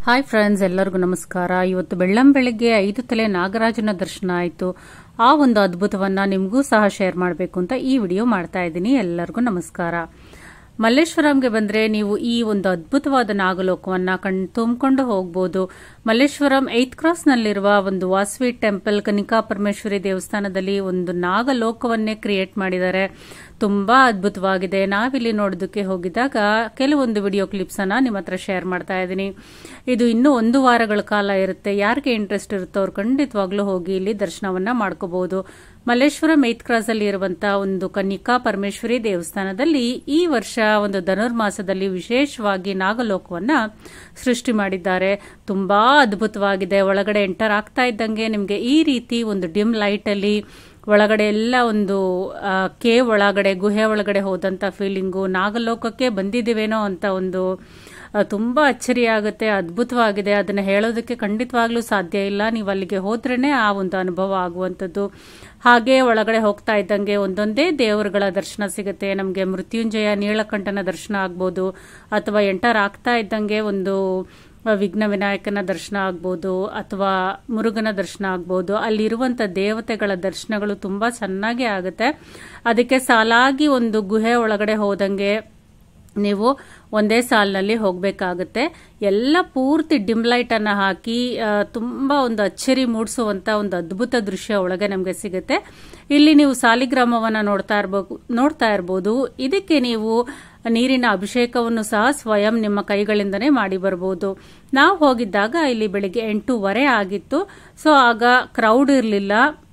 hi friends ಎಲ್ಲರಿಗೂ ನಮಸ್ಕಾರ ಇವತ್ತು ಬೆಳ್ಳಂ ಬೆಳಗ್ಗೆ ಐದು ತಲೆ ನಾಗರಾಜನ ದರ್ಶನ ಆಯಿತು ಆ ಒಂದು ಅದ್ಭುತವನ್ನ ನಿಮಗೂ ಸಹ ಶೇರ್ ಮಾಡಬೇಕು ಅಂತ ಈ ವಿಡಿಯೋ ಮಾಡ್ತಾ ಇದ್ದೀನಿ ಎಲ್ಲರಿಗೂ ನಮಸ್ಕಾರ ಮಲ್ಲೇಶ್ವರಂಗೆ ಬಂದ್ರೆ ನೀವು ಈ ಒಂದು ಅದ್ಭುತವಾದ ನಾಗಲೋಕವನ್ನ ಕಣ್ ತುಂಬಿಕೊಂಡು ಹೋಗ್ಬೋದು ಮಲ್ಲೇಶ್ವರಂ ಏತ್ ಕ್ರಾಸ್ ನಲ್ಲಿರುವ ಒಂದು ವಾಸವಿ ಟೆಂಪಲ್ ಕನಿಕಾ ಪರಮೇಶ್ವರಿ ದೇವಸ್ಥಾನದಲ್ಲಿ ಒಂದು ನಾಗಲೋಕವನ್ನೇ ಕ್ರಿಯೇಟ್ ಮಾಡಿದ್ದಾರೆ ತುಂಬಾ ಅದ್ಭುತವಾಗಿದೆ ನಾವಿಲ್ಲಿ ನೋಡೋದಕ್ಕೆ ಹೋಗಿದಾಗ ಕೆಲವೊಂದು ವಿಡಿಯೋ ಕ್ಲಿಪ್ಸ್ ಅನ್ನ ನಿಮ್ಮ ಹತ್ರ ಶೇರ್ ಮಾಡ್ತಾ ಇದ್ದೀನಿ ಇದು ಇನ್ನೂ ಒಂದು ವಾರಗಳ ಕಾಲ ಇರುತ್ತೆ ಯಾರಿಗೆ ಇಂಟ್ರೆಸ್ಟ್ ಇರುತ್ತೋ ಅವ್ರು ಖಂಡಿತವಾಗ್ಲೂ ಹೋಗಿ ಇಲ್ಲಿ ದರ್ಶನವನ್ನ ಮಾಡ್ಕೋಬಹುದು ಮಲ್ಲೇಶ್ವರಂ ಏತ್ ಕ್ರಾಸ್ ಅಲ್ಲಿ ಇರುವಂತಹ ಒಂದು ಕನ್ನಿಕಾ ಪರಮೇಶ್ವರಿ ದೇವಸ್ಥಾನದಲ್ಲಿ ಈ ವರ್ಷ ಒಂದು ಧನುರ್ಮಾಸದಲ್ಲಿ ವಿಶೇಷವಾಗಿ ನಾಗಲೋಕವನ್ನ ಸೃಷ್ಟಿ ಮಾಡಿದ್ದಾರೆ ತುಂಬಾ ಅದ್ಭುತವಾಗಿದೆ ಒಳಗಡೆ ಎಂಟರ್ ಆಗ್ತಾ ಇದ್ದಂಗೆ ನಿಮಗೆ ಈ ರೀತಿ ಒಂದು ಡಿಮ್ ಲೈಟ್ ಅಲ್ಲಿ ಒಳಗಡೆ ಎಲ್ಲ ಒಂದು ಕೇವ್ ಒಳಗಡೆ ಗುಹೆ ಒಳಗಡೆ ಹೋದಂತ ಫೀಲಿಂಗು ನಾಗಲೋಕಕ್ಕೆ ಬಂದಿದ್ದೀವೇನೋ ಅಂತ ಒಂದು ತುಂಬಾ ಅಚ್ಚರಿಯಾಗುತ್ತೆ ಅದ್ಭುತವಾಗಿದೆ ಅದನ್ನ ಹೇಳೋದಕ್ಕೆ ಖಂಡಿತವಾಗ್ಲೂ ಸಾಧ್ಯ ಇಲ್ಲ ನೀವು ಅಲ್ಲಿಗೆ ಹೋದ್ರೇನೆ ಆ ಒಂದು ಅನುಭವ ಆಗುವಂಥದ್ದು ಹಾಗೆ ಒಳಗಡೆ ಹೋಗ್ತಾ ಇದ್ದಂಗೆ ಒಂದೊಂದೇ ದೇವರುಗಳ ದರ್ಶನ ಸಿಗುತ್ತೆ ನಮಗೆ ಮೃತ್ಯುಂಜಯ ನೀಳಕಂಠನ ದರ್ಶನ ಆಗ್ಬೋದು ಅಥವಾ ಎಂಟರ್ ಆಗ್ತಾ ಇದ್ದಂಗೆ ಒಂದು ವಿಘ್ನ ವಿನಾಯಕನ ದರ್ಶನ ಆಗ್ಬೋದು ಅಥವಾ ಮುರುಗನ ದರ್ಶನ ಆಗ್ಬೋದು ಅಲ್ಲಿರುವಂಥ ದೇವತೆಗಳ ದರ್ಶನಗಳು ತುಂಬ ಚೆನ್ನಾಗಿ ಆಗುತ್ತೆ ಅದಕ್ಕೆ ಸಾಲಾಗಿ ಒಂದು ಗುಹೆ ಒಳಗಡೆ ಹೋದಂಗೆ ನೀವು ಒಂದೇ ಸಾಲಿನಲ್ಲಿ ಹೋಗಬೇಕಾಗುತ್ತೆ ಎಲ್ಲ ಪೂರ್ತಿ ಡಿಮ್ ಲೈಟ್ ಅನ್ನ ಹಾಕಿ ತುಂಬಾ ಒಂದು ಅಚ್ಚರಿ ಮೂಡಿಸುವಂತ ಒಂದು ಅದ್ಭುತ ದೃಶ್ಯ ಒಳಗೆ ನಮಗೆ ಸಿಗುತ್ತೆ ಇಲ್ಲಿ ನೀವು ಸಾಲಿಗ್ರಾಮವನ್ನ ನೋಡ್ತಾ ಇರ್ಬೇಕು ನೋಡ್ತಾ ಇರ್ಬೋದು ಇದಕ್ಕೆ ನೀವು ನೀರಿನ ಅಭಿಷೇಕವನ್ನು ಸಹ ಸ್ವಯಂ ನಿಮ್ಮ ಕೈಗಳಿಂದನೇ ಮಾಡಿ ಬರಬಹುದು ನಾವು ಹೋಗಿದ್ದಾಗ ಇಲ್ಲಿ ಬೆಳಿಗ್ಗೆ ಎಂಟೂವರೆ ಆಗಿತ್ತು ಸೊ ಆಗ ಕ್ರೌಡ್ ಇರಲಿಲ್ಲ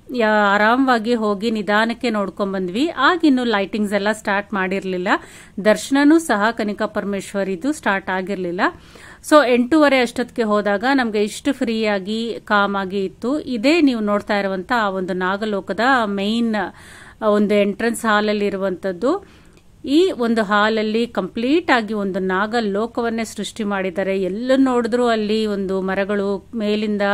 ಆರಾಮವಾಗಿ ಹೋಗಿ ನಿಧಾನಕ್ಕೆ ನೋಡ್ಕೊಂಡ್ ಬಂದ್ವಿ ಆಗಿನ್ನು ಲೈಟಿಂಗ್ಸ್ ಎಲ್ಲ ಸ್ಟಾರ್ಟ್ ಮಾಡಿರ್ಲಿಲ್ಲ ದರ್ಶನನೂ ಸಹ ಕನಿಕಾ ಪರಮೇಶ್ವರಿದು ಸ್ಟಾರ್ಟ್ ಆಗಿರ್ಲಿಲ್ಲ ಸೊ ಎಂಟೂವರೆ ಅಷ್ಟೊತ್ತಿಗೆ ಹೋದಾಗ ನಮಗೆ ಇಷ್ಟು ಫ್ರೀಯಾಗಿ ಕಾಮ್ ಆಗಿ ಇತ್ತು ಇದೇ ನೀವು ನೋಡ್ತಾ ಇರುವಂತ ಆ ಒಂದು ನಾಗಲೋಕದ ಮೈನ್ ಒಂದು ಎಂಟ್ರೆನ್ಸ್ ಹಾಲಲ್ಲಿ ಇರುವಂತದ್ದು ಈ ಒಂದು ಹಾಲಲ್ಲಿ ಕಂಪ್ಲೀಟ್ ಆಗಿ ಒಂದು ನಾಗ ಲೋಕವನ್ನೇ ಸೃಷ್ಟಿ ಮಾಡಿದ್ದಾರೆ ಎಲ್ಲ ನೋಡಿದ್ರು ಅಲ್ಲಿ ಒಂದು ಮರಗಳು ಮೇಲಿಂದ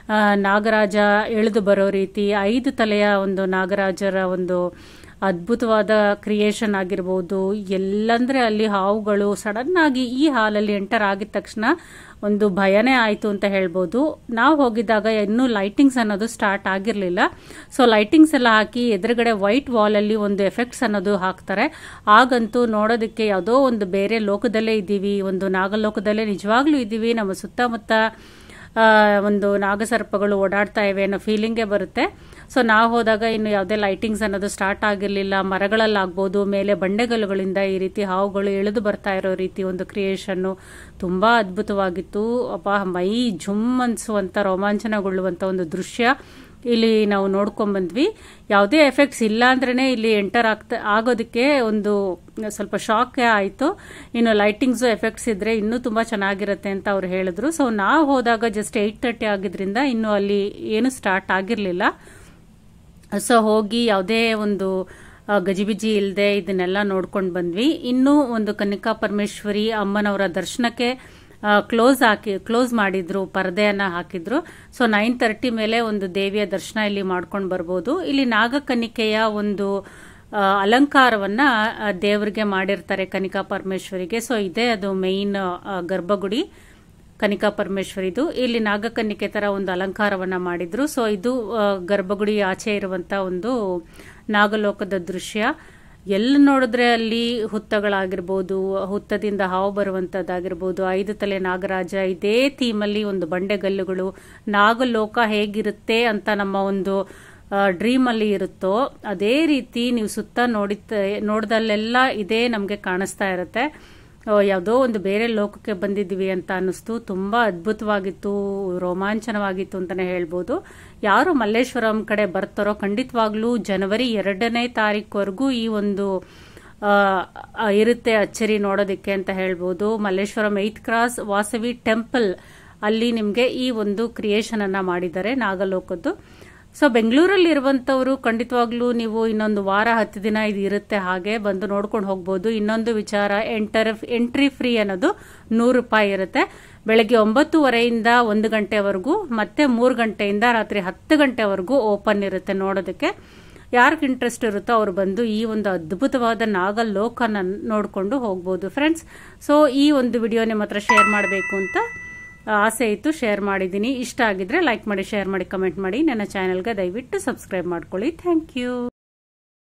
ನಾಗರಾಜ ಎಳೆದು ಬರೋ ರೀತಿ ಐದು ತಲೆಯ ಒಂದು ನಾಗರಾಜರ ಒಂದು ಅದ್ಭುತವಾದ ಕ್ರಿಯೇಷನ್ ಆಗಿರ್ಬೋದು ಎಲ್ಲಂದ್ರೆ ಅಲ್ಲಿ ಹಾವುಗಳು ಸಡನ್ ಆಗಿ ಈ ಹಾಲಲ್ಲಿ ಎಂಟರ್ ಆಗಿದ ತಕ್ಷಣ ಒಂದು ಭಯನೇ ಆಯಿತು ಅಂತ ಹೇಳ್ಬೋದು ನಾವು ಹೋಗಿದ್ದಾಗ ಇನ್ನೂ ಲೈಟಿಂಗ್ಸ್ ಅನ್ನೋದು ಸ್ಟಾರ್ಟ್ ಆಗಿರಲಿಲ್ಲ ಸೊ ಲೈಟಿಂಗ್ಸ್ ಎಲ್ಲ ಹಾಕಿ ಎದುರುಗಡೆ ವೈಟ್ ವಾಲಲ್ಲಿ ಒಂದು ಎಫೆಕ್ಟ್ಸ್ ಅನ್ನೋದು ಹಾಕ್ತಾರೆ ಆಗಂತೂ ನೋಡೋದಕ್ಕೆ ಯಾವುದೋ ಒಂದು ಬೇರೆ ಲೋಕದಲ್ಲೇ ಇದ್ದೀವಿ ಒಂದು ನಾಗಲೋಕದಲ್ಲೇ ನಿಜವಾಗ್ಲೂ ಇದ್ದೀವಿ ನಮ್ಮ ಸುತ್ತಮುತ್ತ ಒಂದು ನಾಗಸರ್ಪಗಳು ಓಡಾಡ್ತಾ ಇವೆ ಅನ್ನೋ ಫೀಲಿಂಗೇ ಬರುತ್ತೆ ಸೊ ನಾವು ಹೋದಾಗ ಇನ್ನು ಯಾವುದೇ ಲೈಟಿಂಗ್ಸ್ ಅನ್ನೋದು ಸ್ಟಾರ್ಟ್ ಆಗಿರಲಿಲ್ಲ ಮರಗಳಲ್ಲಾಗ್ಬೋದು ಮೇಲೆ ಬಂಡೆಗಲ್ಲುಗಳಿಂದ ಈ ರೀತಿ ಹಾವುಗಳು ಇಳಿದು ಬರ್ತಾ ಇರೋ ರೀತಿ ಒಂದು ಕ್ರಿಯೇಷನ್ನು ತುಂಬಾ ಅದ್ಭುತವಾಗಿತ್ತು ಅಪ್ಪ ಮೈ ಝುಮ್ ಅನ್ಸುವಂತ ರೋಮಾಂಚನಗೊಳ್ಳುವಂತ ಒಂದು ದೃಶ್ಯ ಇಲ್ಲಿ ನಾವು ನೋಡ್ಕೊಂಡ್ ಬಂದ್ವಿ ಯಾವುದೇ ಎಫೆಕ್ಟ್ಸ್ ಇಲ್ಲ ಅಂದ್ರೇನೆ ಇಲ್ಲಿ ಎಂಟರ್ ಆಗ್ತಾ ಆಗೋದಕ್ಕೆ ಒಂದು ಸ್ವಲ್ಪ ಶಾಕ್ ಆಯಿತು ಇನ್ನು ಲೈಟಿಂಗ್ಸ್ ಎಫೆಕ್ಟ್ಸ್ ಇದ್ರೆ ಇನ್ನೂ ತುಂಬಾ ಚೆನ್ನಾಗಿರುತ್ತೆ ಅಂತ ಅವ್ರು ಹೇಳಿದ್ರು ಸೊ ನಾವು ಹೋದಾಗ ಜಸ್ಟ್ ಏಯ್ಟ್ ತರ್ಟಿ ಆಗಿದ್ರಿಂದ ಇನ್ನು ಅಲ್ಲಿ ಏನು ಸ್ಟಾರ್ಟ್ ಆಗಿರಲಿಲ್ಲ ಸೊ ಹೋಗಿ ಯಾವುದೇ ಒಂದು ಗಜಿಬಿಜಿ ಇಲ್ಲದೆ ಇದನ್ನೆಲ್ಲ ನೋಡ್ಕೊಂಡು ಬಂದ್ವಿ ಇನ್ನೂ ಒಂದು ಕನ್ನಿಕಾ ಪರಮೇಶ್ವರಿ ಅಮ್ಮನವರ ದರ್ಶನಕ್ಕೆ ಕ್ಲೋಸ್ ಹಾಕಿ ಕ್ಲೋಸ್ ಮಾಡಿದ್ರು ಪರದೆಯನ್ನ ಹಾಕಿದ್ರು ಸೊ ನೈನ್ ತರ್ಟಿ ಮೇಲೆ ಒಂದು ದೇವಿಯ ದರ್ಶನ ಇಲ್ಲಿ ಮಾಡ್ಕೊಂಡು ಬರ್ಬೋದು ಇಲ್ಲಿ ನಾಗಕನ್ನಿಕೆಯ ಒಂದು ಅಲಂಕಾರವನ್ನ ದೇವರಿಗೆ ಮಾಡಿರ್ತಾರೆ ಕನಿಕಾ ಪರಮೇಶ್ವರಿಗೆ ಸೊ ಇದೇ ಅದು ಮೇನ್ ಗರ್ಭಗುಡಿ ಕನಿಕಾ ಪರಮೇಶ್ವರಿದು ಇಲ್ಲಿ ನಾಗಕನ್ನಿಕೆ ತರ ಒಂದು ಅಲಂಕಾರವನ್ನ ಮಾಡಿದ್ರು ಸೊ ಇದು ಗರ್ಭಗುಡಿ ಆಚೆ ಇರುವಂತ ಒಂದು ನಾಗಲೋಕದ ದೃಶ್ಯ ಎಲ್ಲ ನೋಡಿದ್ರೆ ಅಲ್ಲಿ ಹುತ್ತಗಳಾಗಿರ್ಬೋದು ಹುತ್ತದಿಂದ ಹಾವು ಬರುವಂತದ್ದಾಗಿರ್ಬೋದು ಐದು ತಲೆ ನಾಗರಾಜ ಇದೇ ಥೀಮಲ್ಲಿ ಒಂದು ಬಂಡೆಗಲ್ಲುಗಳು ನಾಗಲೋಕ ಹೇಗಿರುತ್ತೆ ಅಂತ ನಮ್ಮ ಒಂದು ಡ್ರೀಮ್ ಅಲ್ಲಿ ಇರುತ್ತೋ ಅದೇ ರೀತಿ ನೀವು ಸುತ್ತ ನೋಡಿತ ನೋಡ್ದಲ್ಲೆಲ್ಲ ಇದೇ ನಮಗೆ ಕಾಣಿಸ್ತಾ ಇರುತ್ತೆ ಯಾವುದೋ ಒಂದು ಬೇರೆ ಲೋಕಕ್ಕೆ ಬಂದಿದ್ದೀವಿ ಅಂತ ಅನ್ನಿಸ್ತು ತುಂಬಾ ಅದ್ಭುತವಾಗಿತ್ತು ರೋಮಾಂಚನವಾಗಿತ್ತು ಅಂತಾನೆ ಹೇಳ್ಬೋದು ಯಾರು ಮಲ್ಲೇಶ್ವರಂ ಕಡೆ ಬರ್ತಾರೋ ಖಂಡಿತವಾಗ್ಲೂ ಜನವರಿ ಎರಡನೇ ತಾರೀಕುವರೆಗೂ ಈ ಒಂದು ಇರುತ್ತೆ ಅಚ್ಚರಿ ನೋಡೋದಕ್ಕೆ ಅಂತ ಹೇಳ್ಬೋದು Malleshwaram eighth cross Vasavi temple ಅಲ್ಲಿ ನಿಮಗೆ ಈ ಒಂದು ಕ್ರಿಯೇಷನ್ ಅನ್ನ ಮಾಡಿದ್ದಾರೆ ನಾಗಲೋಕದ್ದು ಸೊ ಬೆಂಗಳೂರಲ್ಲಿ ಇರುವಂತವರು ಖಂಡಿತವಾಗ್ಲೂ ನೀವು ಇನ್ನೊಂದು ವಾರ ಹತ್ತು ದಿನ ಇದು ಇರುತ್ತೆ ಹಾಗೆ ಬಂದು ನೋಡ್ಕೊಂಡು ಹೋಗ್ಬೋದು ಇನ್ನೊಂದು ವಿಚಾರ ಎಂಟರ್ ಎಂಟ್ರಿ ಫ್ರೀ ಅನ್ನೋದು ನೂರು ರೂಪಾಯಿ ಇರುತ್ತೆ ಬೆಳಗ್ಗೆ ಒಂಬತ್ತುವರೆಯಿಂದ ಒಂದು ಗಂಟೆವರೆಗೂ ಮತ್ತೆ ಮೂರು ಗಂಟೆಯಿಂದ ರಾತ್ರಿ ಹತ್ತು ಗಂಟೆವರೆಗೂ ಓಪನ್ ಇರುತ್ತೆ ನೋಡೋದಕ್ಕೆ ಯಾರಿಗೆ ಇಂಟ್ರೆಸ್ಟ್ ಇರುತ್ತೋ ಅವ್ರು ಬಂದು ಈ ಒಂದು ಅದ್ಭುತವಾದ ನಾಗಲೋಕನ ನೋಡಿಕೊಂಡು ಹೋಗ್ಬೋದು ಫ್ರೆಂಡ್ಸ್ ಸೊ ಈ ಒಂದು ವಿಡಿಯೋ ನಿಮ್ಮ ಹತ್ರ ಶೇರ್ ಮಾಡಬೇಕು ಅಂತ ಆಸೆ ಇತ್ತು ಶೇರ್ ಮಾಡಿದ್ದೀನಿ ಇಷ್ಟ ಆಗಿದ್ರೆ ಲೈಕ್ ಮಾಡಿ ಶೇರ್ ಮಾಡಿ ಕಮೆಂಟ್ ಮಾಡಿ ನನ್ನ ಚಾನೆಲ್ಗೆ ದಯವಿಟ್ಟು ಸಬ್ಸ್ಕ್ರೈಬ್ ಮಾಡ್ಕೊಳ್ಳಿ ಥ್ಯಾಂಕ್ ಯು